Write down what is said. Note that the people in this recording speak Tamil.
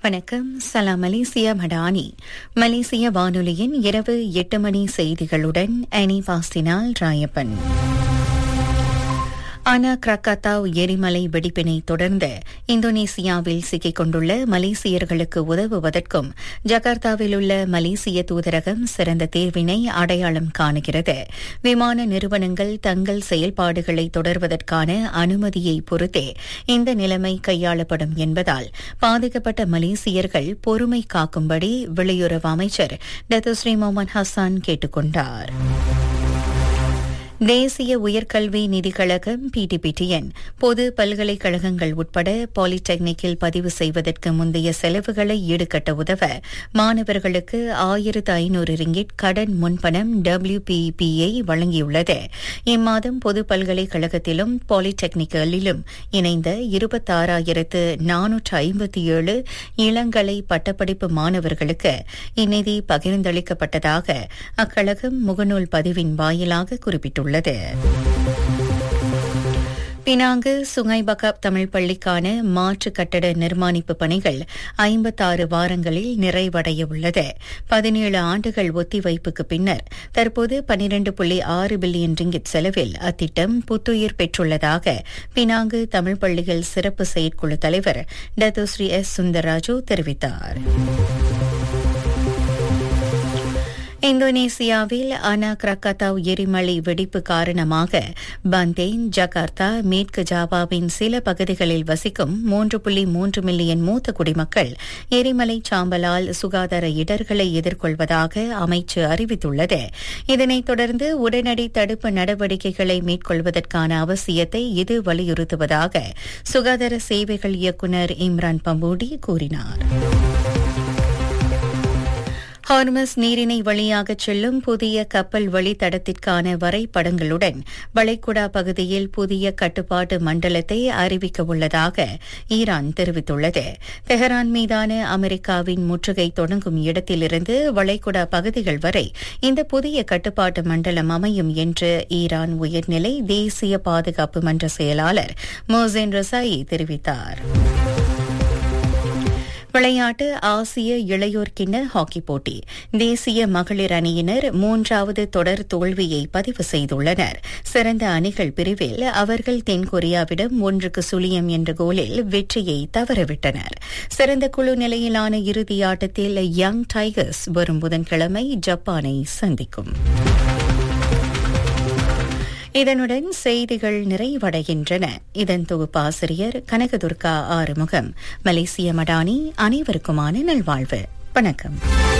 வணக்கம் சலாம் மலேசியா மடானி மலேசிய வானொலியின் இரவு எட்டு மணி செய்திகளுடன் அனி பாஸ்தினால் ராயப்பன் அனா கிரக்காத்தாவ் எரிமலை வெடிப்பினை தொடர்ந்து இந்தோனேசியாவில் சிக்கிக் கொண்டுள்ள மலேசியர்களுக்கு உதவுவதற்கும் ஜகார்த்தாவில் உள்ள மலேசிய தூதரகம் சிறந்த தீர்வினை அடையாளம் காணுகிறது விமான நிறுவனங்கள் தங்கள் செயல்பாடுகளை தொடர்வதற்கான அனுமதியை பொறுத்தே இந்த நிலைமை கையாளப்படும் என்பதால் பாதிக்கப்பட்ட மலேசியர்கள் பொறுமை காக்கும்படி வெளியுறவு அமைச்சர் டத்துஸ்ரீ மொஹமன் ஹசான் கேட்டுக் கொண்டார் தேசிய உயர்கல்வி நிதிக் கழகம் பிடிபிடிஎன் பொது பல்கலைக்கழகங்கள் உட்பட பாலிடெக்னிக்கில் பதிவு செய்வதற்கு முந்தைய செலவுகளை ஈடுகட்ட உதவ மாணவர்களுக்கு ஆயிரத்து ஐநூறு ரிங்கிட் கடன் முன்பணம் டபிள்யூபிபிஐ வழங்கியுள்ளது இம்மாதம் பொது பல்கலைக்கழகத்திலும் பாலிடெக்னிக்கலிலும் இணைந்த இருபத்தாறாயிரத்து நானூற்று ஐம்பத்தி ஏழு இளங்கலை பட்டப்படிப்பு மாணவர்களுக்கு இந்நிதி பகிர்ந்தளிக்கப்பட்டதாக அக்கழகம் முகநூல் பதிவின் வாயிலாக குறிப்பிட்டுள்ளது உள்ளது பினாங்கு சுங்கை பகாப் தமிழ் பள்ளிக்கான மாற்று கட்டட நிர்மாணிப்பு பணிகள் ஐம்பத்தாறு வாரங்களில் நிறைவடைய உள்ளது பதினேழு ஆண்டுகள் ஒத்திவைப்புக்கு பின்னர் தற்போது பனிரண்டு புள்ளி ஆறு பில்லியன் ரிங்கிட் செலவில் அத்திட்டம் புத்துயிர் பெற்றுள்ளதாக பினாங்கு தமிழ் பள்ளிகள் சிறப்பு செயற்குழு தலைவர் டத்துஸ்ரீ எஸ் சுந்தரராஜு தெரிவித்தார் இந்தோனேசியாவில் அனா கிரக்கத்தாவ் எரிமலை வெடிப்பு காரணமாக பந்தேன் ஜகார்த்தா மேற்கு ஜாவாவின் சில பகுதிகளில் வசிக்கும் மூன்று புள்ளி மூன்று மில்லியன் மூத்த குடிமக்கள் எரிமலை சாம்பலால் சுகாதார இடர்களை எதிர்கொள்வதாக அமைச்சு அறிவித்துள்ளது இதனைத் தொடர்ந்து உடனடி தடுப்பு நடவடிக்கைகளை மேற்கொள்வதற்கான அவசியத்தை இது வலியுறுத்துவதாக சுகாதார சேவைகள் இயக்குநர் இம்ரான் பம்பூடி கூறினார் ஹார்மஸ் நீரிணை வழியாக செல்லும் புதிய கப்பல் வழித்தடத்திற்கான வரைபடங்களுடன் வளைகுடா பகுதியில் புதிய கட்டுப்பாட்டு மண்டலத்தை அறிவிக்க உள்ளதாக ஈரான் தெரிவித்துள்ளது தெஹரான் மீதான அமெரிக்காவின் முற்றுகை தொடங்கும் இடத்திலிருந்து வளைகுடா பகுதிகள் வரை இந்த புதிய கட்டுப்பாட்டு மண்டலம் அமையும் என்று ஈரான் உயர்நிலை தேசிய பாதுகாப்பு மன்ற செயலாளர் மோசேன் ரசாயி தெரிவித்தார் விளையாட்டு ஆசிய இளையோர் கிண்ண ஹாக்கி போட்டி தேசிய மகளிர் அணியினர் மூன்றாவது தொடர் தோல்வியை பதிவு செய்துள்ளனர் சிறந்த அணிகள் பிரிவில் அவர்கள் தென்கொரியாவிடம் ஒன்றுக்கு சுழியம் என்ற கோலில் வெற்றியை தவறவிட்டனர் சிறந்த குழு நிலையிலான இறுதி ஆட்டத்தில் யங் டைகர்ஸ் வரும் புதன்கிழமை ஜப்பானை சந்திக்கும் இதனுடன் செய்திகள் நிறைவடைகின்றன இதன் தொகுப்பாசிரியர் கனகதுர்கா ஆறுமுகம் மலேசிய மடானி அனைவருக்குமான நல்வாழ்வு வணக்கம்